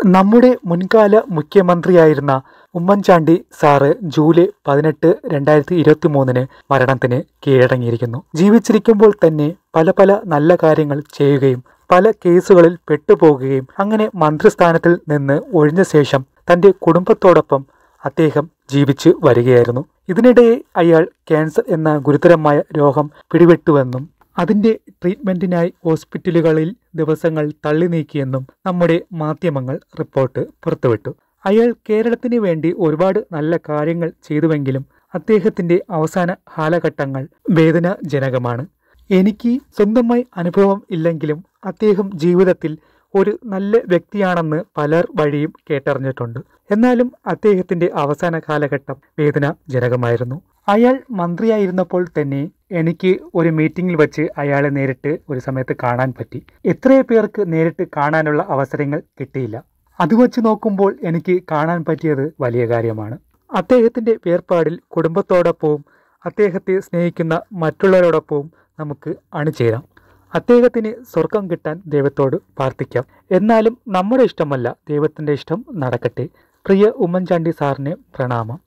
നമ്മുടെ മുൻകാല മുഖ്യമന്ത്രിയായിരുന്ന ഉമ്മൻചാണ്ടി സാറ് ജൂലൈ പതിനെട്ട് രണ്ടായിരത്തി ഇരുപത്തി മൂന്നിന് മരണത്തിന് കീഴടങ്ങിയിരിക്കുന്നു ജീവിച്ചിരിക്കുമ്പോൾ തന്നെ പല പല നല്ല കാര്യങ്ങൾ ചെയ്യുകയും പല കേസുകളിൽ പെട്ടുപോകുകയും അങ്ങനെ മന്ത്രിസ്ഥാനത്തിൽ നിന്ന് ഒഴിഞ്ഞ ശേഷം തൻ്റെ കുടുംബത്തോടൊപ്പം അദ്ദേഹം ജീവിച്ചു വരികയായിരുന്നു ഇതിനിടെ അയാൾ ക്യാൻസർ എന്ന ഗുരുതരമായ രോഗം പിടിപെട്ടുവെന്നും അതിൻ്റെ ട്രീറ്റ്മെൻറ്റിനായി ഹോസ്പിറ്റലുകളിൽ ദിവസങ്ങൾ തള്ളി നീക്കിയെന്നും നമ്മുടെ മാധ്യമങ്ങൾ റിപ്പോർട്ട് പുറത്തുവിട്ടു അയാൾ കേരളത്തിന് വേണ്ടി ഒരുപാട് നല്ല കാര്യങ്ങൾ ചെയ്തുവെങ്കിലും അദ്ദേഹത്തിൻ്റെ അവസാന കാലഘട്ടങ്ങൾ വേദനാജനകമാണ് എനിക്ക് സ്വന്തമായി അനുഭവം ഇല്ലെങ്കിലും അദ്ദേഹം ജീവിതത്തിൽ ഒരു നല്ല വ്യക്തിയാണെന്ന് പലർ വഴിയും കേട്ടറിഞ്ഞിട്ടുണ്ട് എന്നാലും അദ്ദേഹത്തിന്റെ അവസാന കാലഘട്ടം വേദനാജനകമായിരുന്നു അയാൾ മന്ത്രിയായിരുന്നപ്പോൾ തന്നെ എനിക്ക് ഒരു മീറ്റിംഗിൽ വെച്ച് അയാളെ നേരിട്ട് ഒരു സമയത്ത് കാണാൻ പറ്റി എത്രയോ പേർക്ക് നേരിട്ട് കാണാനുള്ള അവസരങ്ങൾ കിട്ടിയില്ല അത് വച്ച് നോക്കുമ്പോൾ എനിക്ക് കാണാൻ പറ്റിയത് വലിയ കാര്യമാണ് അദ്ദേഹത്തിന്റെ വേർപാടിൽ കുടുംബത്തോടൊപ്പവും അദ്ദേഹത്തെ സ്നേഹിക്കുന്ന മറ്റുള്ളവരോടൊപ്പവും നമുക്ക് അണിചേരാം അദ്ദേഹത്തിന് സ്വർഗം കിട്ടാൻ ദൈവത്തോട് പ്രാർത്ഥിക്കാം എന്നാലും നമ്മുടെ ഇഷ്ടമല്ല ദൈവത്തിൻ്റെ ഇഷ്ടം നടക്കട്ടെ പ്രിയ ഉമ്മൻചാണ്ടി സാറിന് പ്രണാമം